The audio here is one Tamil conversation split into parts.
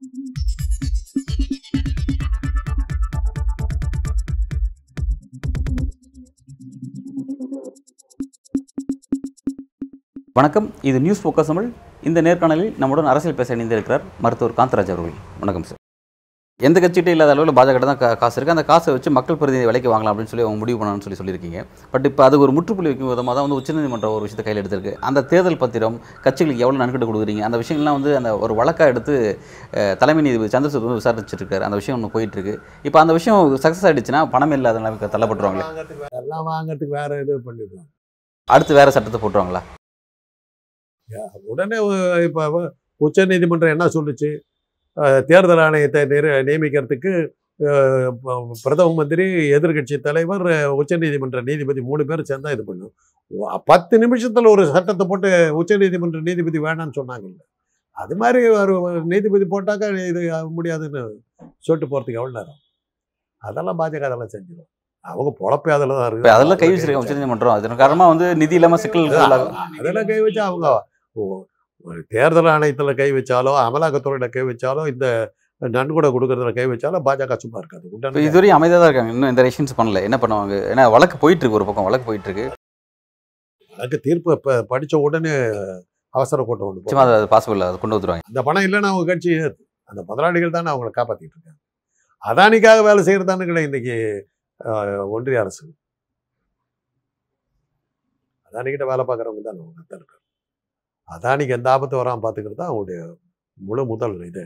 வணக்கம் இது நியூஸ் ஃபோக்கஸ் தமிழ் இந்த நேர்காணலில் நம்முடன் அரசியல் பேச இணைந்திருக்கிறார் மருத்துவர் காந்தராஜ் அவர்கள் வணக்கம் சார் எந்த கட்சிகிட்ட இல்லாத அளவில் பாஜக தான் கா- காசு இருக்குது அந்த காசை வச்சு மக்கள் பிரதிநிதி விலைக்கு வாங்கலாம் அப்படின்னு சொல்லி அவங்க முடிவு பண்ணணும்னு சொல்லி சொல்லியிருக்கீங்க பட் இப்போ அது ஒரு முற்றுப்புள்ளி வைக்கும் விதமாக தான் வந்து உச்சநீதிமன்றம் ஒரு விஷயத்தை கையில் எடுத்திருக்கு அந்த தேர்தல் பத்திரம் கட்சிகளுக்கு எவ்வளோ நன்கொடை கொடுக்குறீங்க அந்த விஷயங்கள்லாம் வந்து அந்த ஒரு வழக்காக எடுத்து அஹ், தலைமை நீதிபதி சந்திரசூட் வந்து விசாரிச்சுட்டு இருக்காரு அந்த விஷயம் ஒன்று போயிட்டு இருக்கு இப்போ அந்த விஷயம் சக்ஸஸ் ஆயிடுச்சுன்னா பணம் இல்லாத நிலைமைக்கு தள்ளப்பட்டுருவாங்களே வாங்கறதுக்கு வேற- எல்லாம் வாங்கறதுக்கு வேற இது பண்ணிடுவாங்க அடுத்து வேற சட்டத்தை போட்டுருவாங்களா உடனே ஒ- இப்ப உச்ச நீதிமன்றம் என்ன சொல்லுச்சு அஹ், தேர்தல் ஆணையத்தை நிர- நியமிக்கிறதுக்கு அஹ், ப- பிரதம மந்திரி எதிர்க்கட்சி தலைவர் உச்ச நீதிமன்ற நீதிபதி மூணு பேர் சேர்ந்தா இது பண்ணும் ஒ- பத்து நிமிஷத்துல ஒரு சட்டத்தை போட்டு உச்ச நீதிமன்ற நீதிபதி வேணாம்னு சொன்னாங்கல்ல அது மாதிரி ஒரு நீதிபதி போட்டாக்கா இது முடியாதுன்னு சொல்லிட்டு போறதுக்கு எவ்வளவு நேரம் அதெல்லாம் பாஜக அதெல்லாம் செஞ்சிடும் அவங்க பொழப்பே அதில் தான் இப்போ அதெல்லாம் கை வச்சிருக்காங்க உச்சநீதிமன்றம் அதன் காரணமாக வந்து நிதி இல்லாமல் சிக்கல் அதான், அதெல்லாம் கை வச்சா அவங்க ஓ- ஒரு தேர்தல் ஆணையத்துல கை வச்சாலோ அமலாக்கத்துறையில கை வச்சாலோ இந்த நன்கொடை கொடுக்கறதுல கை வச்சாலும் பாஜக சும்மா இருக்காது இப்போ உடனே இதுவரையும் அமைதியாக தான் இருக்காங்க இன்னும் எந்த ரெஷன்ஸ் பண்ணல என்ன பண்ணுவாங்க ஏன்னா வழக்கு போயிட்டு இருக்கு ஒரு பக்கம் வழக்கு போயிட்டு இருக்கு அதுக்கு தீர்ப்பு இப்ப படிச்ச உடனே அவசர கூட்டம் ஒன்று நிச்சயமா அது பாசிபிள் அதை கொண்டு வந்துருவாங்க அந்த பணம் இல்லைன்னா அவங்க கட்சி ஏறுது. அந்த முதலாளிகள் தானே அவங்கள காப்பாத்திட்டு இருக்காங்க அதானிக்காக வேலை செய்யறதானுங்களே இன்னைக்கு ஆஹ், ஒன்றிய அரசு அதானிக்கிட்ட வேலை பார்க்குறவங்க தான் அவங்க தான் இருக்காங்க அதானிக்கு எந்த ஆபத்து வராமல் பார்த்துக்கிறது தான் அவங்களுடைய முழு முதல் இது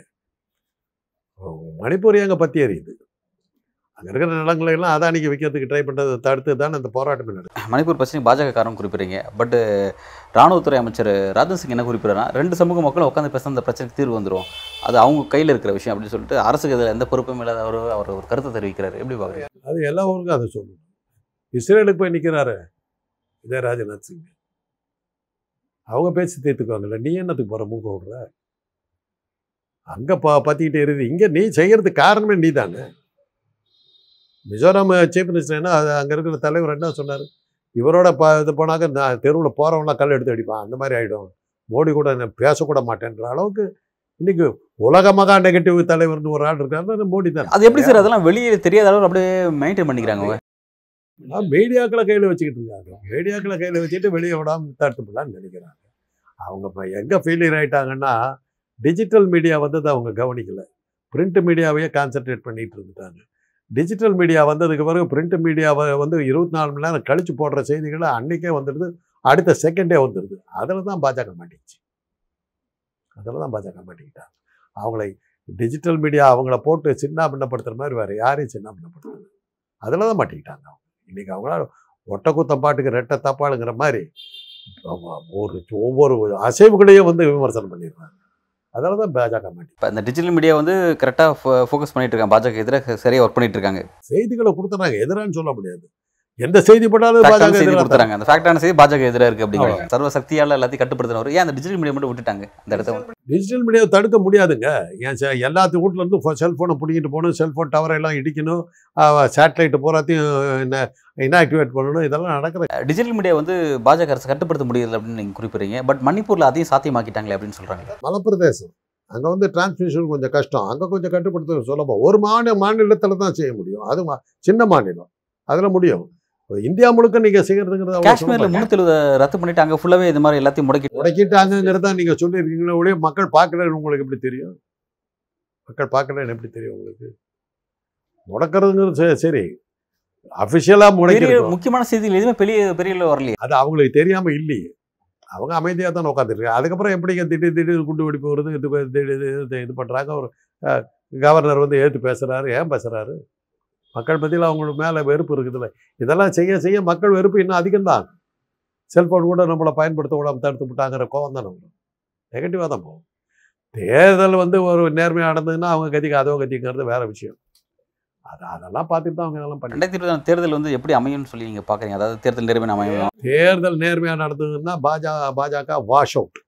மணிப்பூர் எங்க பத்தி எரியுது அங்கே இருக்கிற நிலங்களை எல்லாம் அதானிக்கு விற்கிறதுக்கு ட்ரை பண்ணுறதை தடுத்து தான் அந்த போராட்டமே நடக்குது மணிப்பூர் பிரச்சனை பாஜக காரம் குறிப்பிடுறீங்க பட் ராணுவத்துறை அமைச்சர் ராஜன் சிங் என்ன குறிப்பிடுறா ரெண்டு சமூக மக்களும் உட்காந்து பேச அந்த பிரச்சனைக்கு தீர்வு வந்துடும் அது அவங்க கையில் இருக்கிற விஷயம் அப்படின்னு சொல்லிட்டு அரசுக்கு இதில் எந்த பொறுப்பும் இல்லாத அவர் அவர் ஒரு கருத்தை தெரிவிக்கிறாரு எப்படி பார்க்குறீங்க அது எல்லா ஊருக்கும் அதை சொல்லணும் இஸ்ரேலுக்கு போய் நிற்கிறாரு இதே ராஜ்நாத் சிங் அவங்க பேசி தீர்த்துக்குவாங்கல்ல நீ என்னத்துக்கு போற மூக்க விடுற அங்க ப பத்திக்கிட்டு இருக்குது இங்க நீ செய்யறதுக்கு காரணமே நீ தானே மிசோரம் சீஃப் மினிஸ்டர் என்ன அது அங்க இருக்கிற தலைவர் என்ன சொன்னார் இவரோட ப இது போனாக்க நான் தெருவில் போறவங்களாம் கல் எடுத்து அடிப்பான் அந்த மாதிரி ஆயிடும் மோடி கூட நான் பேசக்கூட மாட்டேன்ற அளவுக்கு இன்னைக்கு உலகமாக நெகட்டிவ் தலைவர்னு ஒரு ஆள் இருக்காருன்னா மோடி தான் அது எப்படி சார் அதெல்லாம் வெளியே தெரியாத அளவு அப்படியே மெயின்டைன் பண்ணிக்கிறாங்க அவங்க நான் மீடியாக்களை கையில் வச்சுக்கிட்டு இருக்காங்க மீடியாக்களை கையில் வச்சுட்டு வெளியே விடாமல் தடுத்து போடலான்னு நினைக்கிறாங்க அவங்க இப்போ எங்கே ஃபெயிலியர் ஆயிட்டாங்கன்னா டிஜிட்டல் மீடியா வந்ததை அவங்க கவனிக்கல பிரிண்ட் மீடியாவையே கான்சென்ட்ரேட் பண்ணிட்டு இருந்துட்டாங்க டிஜிட்டல் மீடியா வந்ததுக்கு பிறகு பிரிண்ட் மீடியாவை வந்து இருபத்தி நாலு மணி நேரம் கழிச்சு போடுற செய்திகளை அன்னைக்கே வந்துடுது அடுத்த செகண்டே வந்துடுது அதில் தான் பாஜக மாட்டிக்கிச்சு அதில் தான் பாஜக மாட்டிக்கிட்டாங்க அவங்களை டிஜிட்டல் மீடியா அவங்கள போட்டு சின்ன பின்னப்படுத்துற மாதிரி வேறு யாரையும் சின்ன பின்னப்படுத்துறது அதில் தான் மாட்டிக்கிட்டாங்க அவங்க இன்னைக்கு அவங்களால ஒட்டக்குத்தம் பாட்டுக்கு ரெட்டை தப்பாளுங்கிற மாதிரி அவ- ஒரு ஒவ்வொரு அசைவுகளையும் வந்து விமர்சனம் பண்ணிடுறாங்க அதில் தான் பாஜக மாட்டி இப்போ இந்த டிஜிட்டல் மீடியா வந்து கரெக்டாக ஃபோக்கஸ் பண்ணிட்டு இருக்காங்க பாஜக எதிராக சரியாக ஒர்க் பண்ணிட்டு இருக்காங்க செய்திகளை கொடுத்துறாங்க எதிரான்னு சொல்ல முடியாது எந்த செய்தி போட்டாலும் Fact-ஆன பாஜக செய்தி எதிராக கொடுத்துறாங்க அந்த ஃபேக்டான செய்தி பாஜக எதிராக இருக்கு அப்படிங்கிறாங்க சர்வ சக்தியால எல்லாத்தையும் கட்டுப்படுத்தினவர் ஏன் அந்த டிஜிட்டல் மீடியா மட்டும் விட்டுட்டாங்க அந்த இடத்த டிஜிட்டல் மீடியாவை தடுக்க முடியாதுங்க ஏன் ச- எல்லாத்து வீட்ல இருந்து செல்ஃபோனை பிடிக்கிட்டு போகணும் செல்ஃபோன் டவரை எல்லாம் இடிக்கணும் சேட்டலைட்டு பூராத்தையும் இன்ஆக்டிவேட் பண்ணணும் இதெல்லாம் நடக்கிற டிஜிட்டல் மீடியா வந்து பாஜக அரசு கட்டுப்படுத்த முடியல அப்படின்னு நீங்க குறிப்பிடுறீங்க பட் மணிப்பூர்ல அதையும் சாத்தியமாக்கிட்டாங்களே அப்படின்னு சொல்றாங்க மலைப்பிரதேசம் அங்கே வந்து டிரான்ஸ்மிஷன் கொஞ்சம் கஷ்டம் அங்கே கொஞ்சம் கட்டுப்படுத்த சுலபம் ஒரு மாநில மாநிலத்தில் தான் செய்ய முடியும் அது மா- சின்ன மாநிலம் அதில் முடியும் இப்ப இந்தியா முழுக்க நீங்கள் செய்யறதுங்கிறது அவ்வளவு காஷ்மீர்ல சுலபம். முன்னூத்தி எழுபது ரத்து பண்ணிட்டு அங்க ஃபுல்லாவே இது மாதிரி எல்லாத்தையும் முடக்கி முடக்கிட்டாங்கிறத நீங்கள் சொல்லியிருக்கீங்களே ஒழிய மக்கள் பார்க்கலன்னு உங்களுக்கு எப்படி தெரியும் மக்கள் பார்க்கலன்னு எப்படி தெரியும் உங்களுக்கு முடக்கிறதுங்கிறது சரி- சரி அஃபிஷியலாக பெரிய முடக்கிருக்கோம் முக்கியமான செய்திகள் எதுவுமே பெரிய பெரிய அளவு வரலையே அது அவங்களுக்கு தெரியாமல் இல்லையே அவங்க அமைதியாக தான் உட்காந்துருக்காங்க அதுக்கப்புறம் எப்படிங்க திடீர் திடீர் குண்டு வெடிப்பு வருது இது ப- திடீர் இது இது பண்ணுறாங்க ஒரு அஹ், கவர்னர் வந்து ஏற்று பேசுகிறாரு ஏன் பேசுகிறாரு மக்கள் மத்தியில் அவங்களுக்கு மேலே வெறுப்பு இருக்குதுல்ல இதெல்லாம் செய்ய செய்ய மக்கள் வெறுப்பு இன்னும் அதிகம்தான் செல்ஃபோன் கூட நம்மளை பயன்படுத்த விடாம தடுத்து விட்டாங்கிற கோவம் தான் நம்மளும் நெகட்டிவாக தான் போகும் தேர்தல் வந்து ஒரு நேர்மையாக நடந்ததுன்னா அவங்க கதிக்கு அதோ கதிங்கிறது வேற விஷயம் அது அதெல்லாம் பார்த்துட்டு தான் அவங்க இதெல்லாம் பண்ணி ரெண்டாயிரத்தி இருபத்தி தேர்தல் வந்து எப்படி அமையும்னு சொல்லி நீங்க பாக்குறீங்க அதாவது தேர்தல் நேர்மை அமையும் தேர்தல் நேர்மையாக நடந்ததுன்னா பாஜக பாஜக வாஷ் அவுட்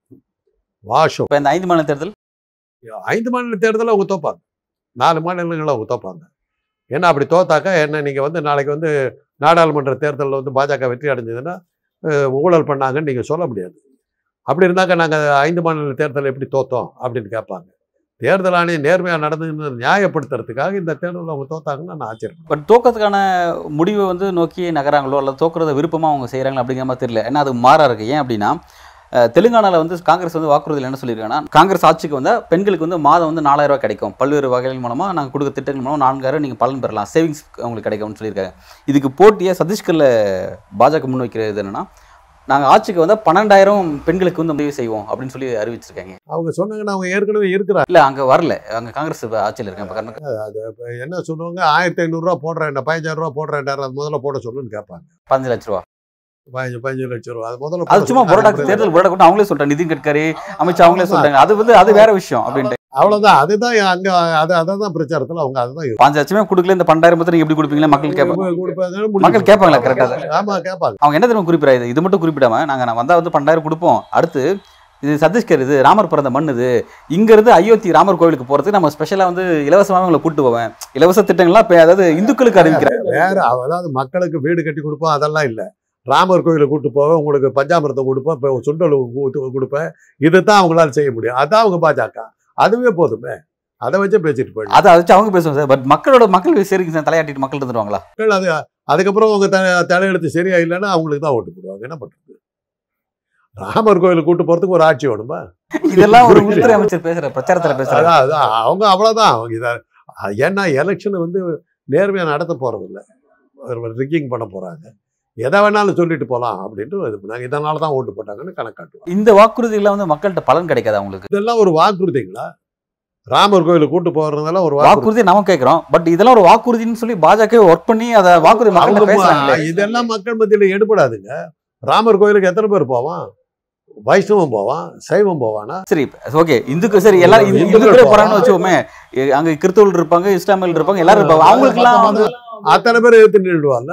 வாஷ் அவுட் இப்ப இந்த ஐந்து மாநில தேர்தல் ஐந்து மாநில தேர்தலில் அவங்க தோப்பாங்க நாலு மாநிலங்களில் அவங்க தோப்பாங்க ஏன்னா அப்படி தோத்தாக்கா என்ன நீங்கள் வந்து நாளைக்கு வந்து நாடாளுமன்ற தேர்தலில் வந்து பாஜக வெற்றி அடைஞ்சதுன்னா அஹ், ஊழல் பண்ணாங்கன்னு நீங்கள் சொல்ல முடியாது அப்படி இருந்தாக்கா நாங்கள் ஐந்து மாநில தேர்தலில் எப்படி தோத்தோம் அப்படின்னு கேட்பாங்க தேர்தல் ஆணையம் நேர்மையாக நடந்ததுன்னு நியாயப்படுத்துறதுக்காக இந்த தேர்தலில் அவங்க தோத்தாங்கன்னா நான் ஆச்சரியம் பட் தோக்கத்துக்கான முடிவை வந்து நோக்கி நகராங்களோ அல்லது தோக்குறத விருப்பமாக அவங்க செய்கிறாங்களா அப்படிங்கிற மாதிரி தெரியல ஏன்னா அது மாறா இருக்கு ஏன் அப்படின்னா அஹ், தெலுங்கானால வந்து காங்கிரஸ் வந்து வாக்குறுதியில் என்ன சொல்லியிருக்காங்கன்னா காங்கிரஸ் ஆட்சிக்கு வந்தால் பெண்களுக்கு வந்து மாதம் வந்து நாலாயிரம் ரூபாய் கிடைக்கும் பல்வேறு வகைகள் மூலமாக நாங்கள் கொடுக்குற திட்டங்கள் மூலம் நான்காயிரம் நீங்கள் பலன் பெறலாம் சேவிங்ஸ் உங்களுக்கு கிடைக்கும்னு சொல்லியிருக்காங்க இதுக்கு போட்டியாக சத்தீஸ்கரில் பாஜக முன்வைக்கிறது என்னன்னா நாங்கள் ஆட்சிக்கு வந்தால் பன்னெண்டாயிரம் பெண்களுக்கு வந்து உதவி செய்வோம் அப்படின்னு சொல்லி அறிவிச்சிருக்காங்க அவங்க சொன்னாங்கன்னா அவங்க ஏற்கனவே இருக்கிறாங்க இல்லை அங்கே வரல அங்கே காங்கிரஸ் இப்ப ஆட்சியில் இருக்காங்க இப்போ கர்நாடகா அது இப்ப என்ன சொல்லுவாங்க ஆயிரத்தி ஐநூறுரூவா போடுறேன் பதினஞ்சாயிரம் ரூபா போடுறேன் அது முதல்ல போட சொல்லுன்னு கேட்பாங்க பதினஞ்சு லட்ச ரூபா பதினஞ்சு பதினஞ்சு லட்சம் ரூபா அது முதல்ல அது போட சும்மா சொல்லுங்க. புரோடா அது தேர்தல் புரோடா கூட அவங்களே சொல்றாங்க நிதின் கட்கரி அமித்ஷா அவங்களே சொல்றாங்க அது வந்து அது வேற விஷயம் அப்படின்ட்டு அவ்வளவுதான் அதுதான் அங்க அது அதை தான் பிரச்சாரத்துல அவங்க அதுதான் பாஞ்சு லட்சமே கொடுக்கல இந்த பன்னெண்டாயிரம் பத்தி நீங்க எப்படி கொடுப்பீங்களா மக்கள் கேட்பாங்க கொடுப்பாங்க மக்கள் கேட்பாங்களா கரெக்டா ஆமா கேட்பாங்க அவங்க என்ன தெரியுமா குறிப்பிடாது இது மட்டும் குறிப்பிடாம நாங்க நான் வந்தா வந்து பன்னெண்டாயிரம் கொடுப்போம் அடுத்து இது சத்தீஸ்கர் இது ராமர் பிறந்த மண் இது இங்க இருந்து அயோத்தி ராமர் கோவிலுக்கு போறதுக்கு நம்ம ஸ்பெஷலா வந்து இலவசமாக உங்களை கூட்டு போவேன் இலவச திட்டங்கள்லாம் இப்ப அதாவது இந்துக்களுக்கு அறிவிக்கிறேன் வேற அதாவது மக்களுக்கு வீடு கட்டி கொடுப்போம் அதெல்லாம் இல்ல ராமர் கோயிலுக்கு கூட்டு போவேன் உங்களுக்கு பஞ்சாமிரதம் கொடுப்பேன் இப்போ சுண்டல் ஊத்து- கொடுப்பேன் இதுதான் அவங்களால செய்ய முடியும் அதான் அவங்க பாஜக அதுவே போதுமே அதை வச்சு பேசிட்டு போயிடும் அதை வச்சு அவங்க பேசுவாங்க சார் பட் மக்களோட மக்கள் சரிங்க சார் தலையாட்டிட்டு மக்கள் இருந்துருவாங்களா மக்கள் அது அதுக்கப்புறம் அவங்க த தலையெழுத்து சரியா இல்லைன்னா அவங்களுக்கு தான் ஓட்டு போடுவாங்க என்ன பண்றது ராமர் கோயிலுக்கு கூட்டு போறதுக்கு ஒரு ஆட்சி வேணுமா இதெல்லாம் ஒரு உள்துறை அமைச்சர் பேசுற பிரச்சாரத்துல பேசுறாங்க அதான் அதான் அவங்க அவ்வளவுதான் அவங்க இதை ஏன்னா எலெக்ஷன் வந்து நேர்மையா நடத்த போறது இல்லை ரிக்கிங் பண்ண போறாங்க எதை வேணாலும் சொல்லிட்டு போலாம் அப்படின்ட்டு இது பண்ணாங்க இதனால தான் ஓட்டு போட்டாங்கன்னு கணக்காட்டுவாங்க இந்த வாக்குறுதிகள்லாம் வந்து மக்கள்கிட்ட பலன் கிடைக்காது அவங்களுக்கு இதெல்லாம் ஒரு வாக்குறுதிங்களா ராமர் கோயிலுக்கு கூட்டு போறதெல்லாம் ஒரு வாக்குறுதி வாக்குறுதி நம்ம கேட்கிறோம் பட் இதெல்லாம் ஒரு வாக்குறுதின்னு சொல்லி பாஜக ஒர்க் பண்ணி அதை வாக்குறுதி மக்கள்கிட்ட அவங்க பேசுறாங்களே ம- இதெல்லாம் மக்கள் மத்தியில எடுபடாதுங்க ராமர் கோயிலுக்கு எத்தனை பேர் போவான் வைஷ்ணவம் போவான் சைவம் போவானா சரி ஓகே இந்துக்கு சரி எல்லாரும் இந்து- இந்துக்கள் இந்துக்களே போறாங்க. போறாங்கன்னு வச்சுக்கோமே எ- அங்க கிறிஸ்தவர்கள் இருப்பாங்க இஸ்லாமியர்கள் இருப்பாங்க எல்லாரும் இருப்பாங்க அவங்களுக்கு எல்லாம் வந்து அத்தனை பேர் எடுத்து நின்றுடுவாங்கல்ல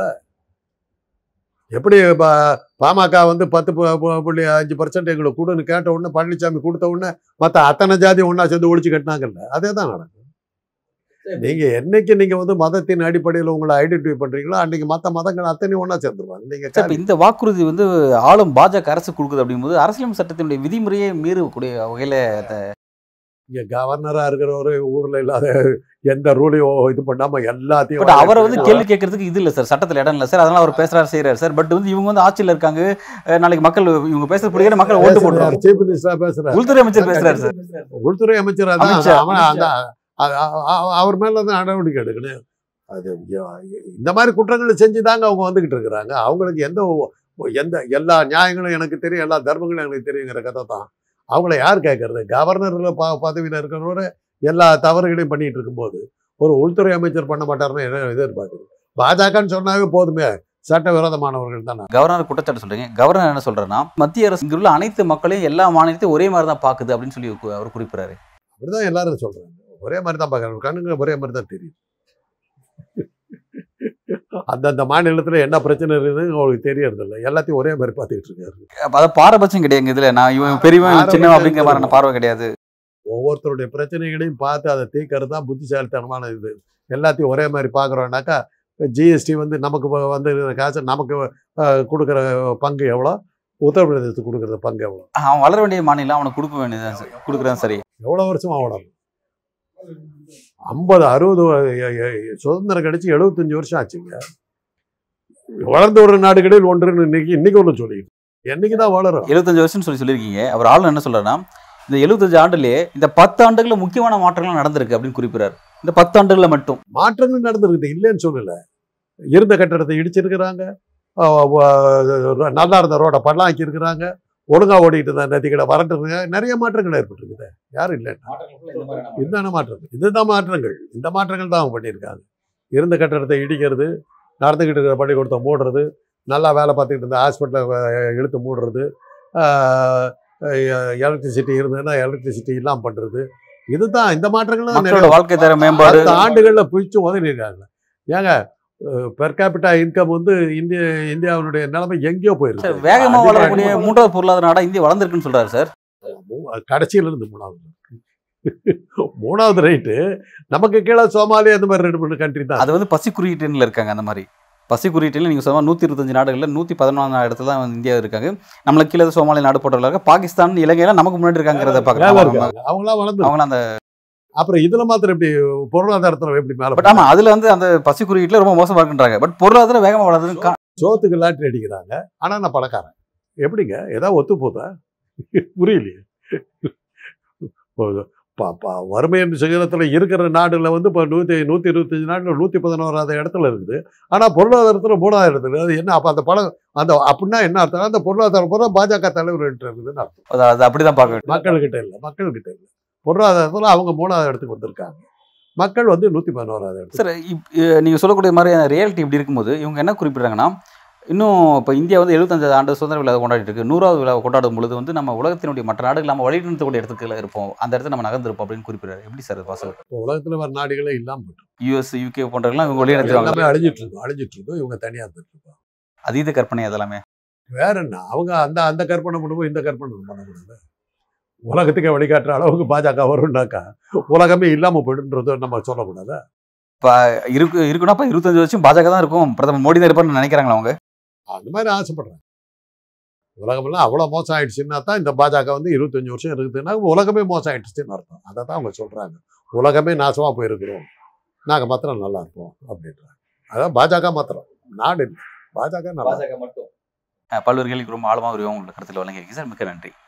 எப்படி ப- பாமக வந்து பத்து பு- பு- புள்ளி அஞ்சு பர்சன்ட் எங்களுக்கு கொடுன்னு கேட்ட உடனே பழனிசாமி கொடுத்த உடனே மற்ற அத்தனை ஜாதி ஒண்ணா சேர்ந்து ஒழிச்சு கட்டினாங்கல்ல அதே தான் நடக்கும் நீங்க என்னைக்கு நீங்க வந்து மதத்தின் அடிப்படையில் உங்களை ஐடென்டிஃபை பண்றீங்களோ அன்னைக்கு மற்ற மதங்கள் அத்தனை ஒண்ணா சேர்ந்துருவாங்க நீங்க சார், இப்ப இந்த வாக்குறுதி வந்து ஆளும் பாஜக அரசு கொடுக்குது அப்படிங்கும்போது அரசியல் சட்டத்தினுடைய விதிமுறையை மீறக்கூடிய வகையில அந்த இங்க கவர்னரா இருக்கிறவரு ஊர்ல இல்லாத எந்த ரூலையும் இது பண்ணாம எல்லாத்தையும் பட் அவரை வந்து கேள்வி கேட்கறதுக்கு இது இல்ல சார் சட்டத்துல இடம் இல்ல சார் அதனால அவர் பேசுறாரு செய்யறாரு சார் பட் வந்து இவங்க வந்து ஆட்சியில இருக்காங்க அஹ் நாளைக்கு மக்கள் இவங்க பேசுற பிடிக்கிற மக்கள் ஓட்டு போட்டுருவாங்க சீஃப் மினிஸ்டரா பேசுறாரு உள்துறை அமைச்சர் பேசுறாரு சார் உள்துறை அமைச்சர் அதான் அமைச்சர், அவன் அந்த அ- அ- அ- அவர் மேல தான் நடவடிக்கை எடுக்கணும் அது இந்த மாதிரி குற்றங்களை செஞ்சு தாங்க அவங்க வந்துகிட்டு இருக்கிறாங்க அவங்களுக்கு எந்த ஒ- எந்த எல்லா நியாயங்களும் எனக்கு தெரியும் எல்லா தர்மங்களும் எனக்கு தெரியுங்கிற கதை தான் அவங்கள யார் கேட்கறது கவர்னர்ல ப பதவியில் இருக்கிறவரு எல்லா தவறுகளையும் பண்ணிட்டு இருக்கும்போது ஒரு உள்துறை அமைச்சர் பண்ண மாட்டாருன்னு என்ன எதிர்பார்க்குறது பாஜகன்னு சொன்னாவே போதுமே சட்டவிரோதமானவர்கள் தானே கவர்னர் குற்றச்சாட்டு சொல்றீங்க கவர்னர் என்ன சொல்றேன்னா மத்திய அரசு இங்க உள்ள அனைத்து மக்களையும் எல்லா மாநிலத்தையும் ஒரே மாதிரி தான் பாக்குது அப்படின்னு சொல்லி கு- அவர் குறிப்பிடுறாரு அப்படிதான் எல்லாரும் சொல்றாங்க ஒரே மாதிரி தான் பார்க்குறாங்க கண்ணுங்க ஒரே மாதிரி தான் தெரியும் அந்தந்த மாநிலத்துல என்ன பிரச்சனை இருக்குதுன்னு அவங்களுக்கு தெரியறது இல்லை எல்லாத்தையும் ஒரே மாதிரி பார்த்துக்கிட்டு இருக்காரு அப்ப அது பாரபட்சம் கிடையாது இதுல நான் இவன் பெரியவன் இவன் சின்னவன் அப்படிங்கிற மாதிரி பார்வை கிடையாது ஒவ்வொருத்தருடைய பிரச்சனைகளையும் பார்த்து அதை தீர்க்கறது தான் புத்திசாலித்தனமான இது எல்லாத்தையும் ஒரே மாதிரி பார்க்குறோம்னாக்கா ஜிஎஸ்டி வந்து நமக்கு வ- வந்து இருக்கிற காசு நமக்கு அஹ், கொடுக்குற பங்கு எவ்வளோ உத்தரப்பிரதேசத்துக்கு கொடுக்குற பங்கு எவ்வளோ அவன் வளர வேண்டிய மாநிலம் அவனுக்கு கொடுக்க வேண்டியதுதான் சார் கொடுக்குறதான் சரி எவ்வளோ வருஷமா வளரும் ஐம்பது அறுபது சுதந்திரம் கிடைச்சி எழுபத்தஞ்சு வருஷம் ஆச்சுங்க வளர்ந்து வரும் நாடுகளில் ஒன்றுன்னு இன்னைக்கு இன்னைக்கு ஒன்று சொல்லிட்டு என்னைக்கு தான் வளரும் எழுபத்தஞ்சு வருஷம்னு சொல்லி சொல்லியிருக்கீங்க அவர் ஆளுநர் என்ன சொல்றாருன்னா இந்த எழுபத்தஞ்சு ஆண்டுலயே இந்த பத்து ஆண்டுகளில் முக்கியமான மாற்றங்கள் நடந்திருக்கு அப்படின்னு குறிப்பிடுறாரு இந்த பத்து ஆண்டுகளில் மட்டும் மாற்றங்கள் நடந்திருக்குது இல்லைன்னு சொல்லல இருந்த கட்டடத்தை இடிச்சிருக்கிறாங்க அஹ் வ- நல்லா இருந்த ரோட பள்ளம் இருக்கிறாங்க ஒழுங்கா ஓடிட்டு இருந்த நதிகளை வறட்டு நிறைய மாற்றங்கள் ஏற்பட்டிருக்குது யாரும் இல்லை இதுதான மாற்றங்கள் இதுதான் மாற்றங்கள் இந்த மாற்றங்கள் தான் அவங்க பண்ணியிருக்காங்க இருந்த கட்டடத்தை இடிக்கிறது நடந்துக்கிட்டு இருக்கிற பள்ளிக்கூடத்தை மூடுறது நல்லா வேலை பார்த்துக்கிட்டு இருந்த ஹாஸ்பிட்டலை இழுத்து மூடுறது எலக்ட்ரிசிட்டி இருந்ததுன்னா எலக்ட்ரிசிட்டி இல்லாமல் பண்ணுறது இதுதான் இந்த மாற்றங்கள் தான் மக்களோட வாழ்க்கை தர மேம்பாடு பத்து ஆண்டுகள்ல பிடிச்சு உதவிருக்காங்க ஏங்க பெர் கேபிட்டா இன்கம் வந்து இந்திய இந்தியாவினுடைய நிலைமை எங்கேயோ சார், போயிருக்கு வேகமா அதிகமா வளரக்கூடிய அதிகமா மூன்றாவது பொருளாதார நாடா இந்தியா வளர்ந்துருக்குன்னு சொல்றாரு சார் மூ- கடைசியில இருந்து மூணாவது மூணாவது ரைட்டு நமக்கு கீழே சோமாலியா அந்த மாதிரி ரெண்டு மூணு கண்ட்ரி தான் அது வந்து பசி குறியீட்டுல இருக்காங்க அந்த மாதிரி பசி குறியீட்டில் நீங்கள் சொன்னால் நூற்றி இருபத்தஞ்சு நாடுகளில் நூற்றி பதினொன்றாம் இடத்துல தான் வந்து இந்தியா இருக்காங்க நம்மளுக்கு கீழே சோமாலியா நாடு போட்டவர்கள் பாகிஸ்தான் இலங்கையெல்லாம் நமக்கு முன்னாடி இருக்காங்கிறத வேலை பார்க்கலாம் இருக்காங்க அவங்களாம் வளர்ந்து அவங்களாம் அந்த அப்புறம் இதுல மாத்திரம் எப்படி பொருளாதாரத்துல எப்படி மேல பட் ஆமா அதுல வந்து அந்த பசி குறியீட்டுல ரொம்ப மோசமா இருக்குன்றாங்க பட் பொருளாதாரம் வேகமா வளருதுன்னு கா- சோத்துக்கு லாட்டரி அடிக்கிறாங்க ஆனா நான் பணக்காரன் எப்படிங்க ஏதாவது ஒத்து போதா புரியலையே இப்போ ப- ப- வறுமை என்ற சிகரத்தில் இருக்கிற நாடுல வந்து இப்போ நூற்றி நூற்றி இருபத்தஞ்சு நாட்டில் நூற்றி பதினோராவது இடத்துல இருக்குது ஆனால் பொருளாதாரத்தில் மூணாவது இடத்துல அது என்ன அப்போ அந்த பணம் அந்த அப்படின்னா என்ன அர்த்தம் அந்த பொருளாதாரம் பூரா பாஜக தலைவர் இருக்குதுன்னு அர்த்தம் அது- அது அப்படிதான் பார்க்க வேண்டும் மக்கள்கிட்ட இல்லை மக்கள்கிட்ட இல்லை பொருளாதாரத்தில் அவங்க மூணாவது இடத்துக்கு வந்திருக்காங்க மக்கள் வந்து நூற்றி பதினோராவது இடத்துக்கு சார் இப் அஹ் நீங்க சொல்லக்கூடிய மாதிரி ரியாலிட்டி இப்படி இருக்கும்போது இவங்க என்ன குறிப்பிடுறாங்கன்னா இன்னும் இப்போ இந்தியா வந்து 75 ஆண்டு சுதந்திர விழா கொண்டாடிட்டு இருக்கு நூறாவது விழா கொண்டாடும் பொழுது வந்து நம்ம உலகத்தினுடைய மற்ற நாடுகள் நம்ம வழி நிறுத்தக்கூடிய இடத்துக்கு இருப்போம் அந்த இடத்துல நம்ம நகர்ந்திருப்போம் அப்படின்னு குறிப்பிடுறாரு எப்படி சார் அது பாசிபிள் இப்போ உலகத்தில் வர நாடுகளே இல்லாமல் போயிட்டு யூஎஸ் யூகே போன்றவங்களாம் இவங்க வழி நடத்துவாங்க எல்லாமே அழிஞ்சிட்டு இருக்கோம் அழிஞ்சிட்டு இருக்கோம் இவங்க தனியாக இருந்துட்டு இருக்கோம் அதீத கற்பனை அதெல்லாமே வேற என்ன அவங்க அந்த அந்த கற்பனை பண்ணுவோம் இந்த கற்பனை பண்ணக்கூடாது உலகத்துக்கே வழிகாட்டுற அளவுக்கு பாஜக வரும்னாக்கா உலகமே இல்லாம போயிடுன்றத நம்ம சொல்லக்கூடாது இருக்கு இருக்குன்னா இப்போ இருபத்தஞ்சு வருஷம் பாஜக தான் இருக்கும் பிரதமர் மோடி தான் இருப்பார்னு நினைக்கிறாங்களா அவங்க அந்த மாதிரி ஆசைப்படுறாங்க உலகமெல்லாம் அவ்வளோ மோசம் ஆயிடுச்சுன்னா தான் இந்த பாஜக வந்து இருபத்தஞ்சு வருஷம் இருக்குதுன்னா உலகமே மோசம் ஆயிடுச்சுன்னு அர்த்தம் அதை தான் அவங்க சொல்றாங்க உலகமே நாசமா போயிருக்கிறோம் நாங்கள் மாத்திரம் நல்லா இருப்போம் அப்படின்றாங்க அதான் பாஜக மாத்திரம் நாடு இல்லை. பாஜக நல்லா பாஜக மட்டும் பல்வேறு கேள்விக்கு ரொம்ப ஆழமாக ஒரு உங்களோட கருத்தில் வழங்கியிருக்கீங்க சார் மிக்க நன்றி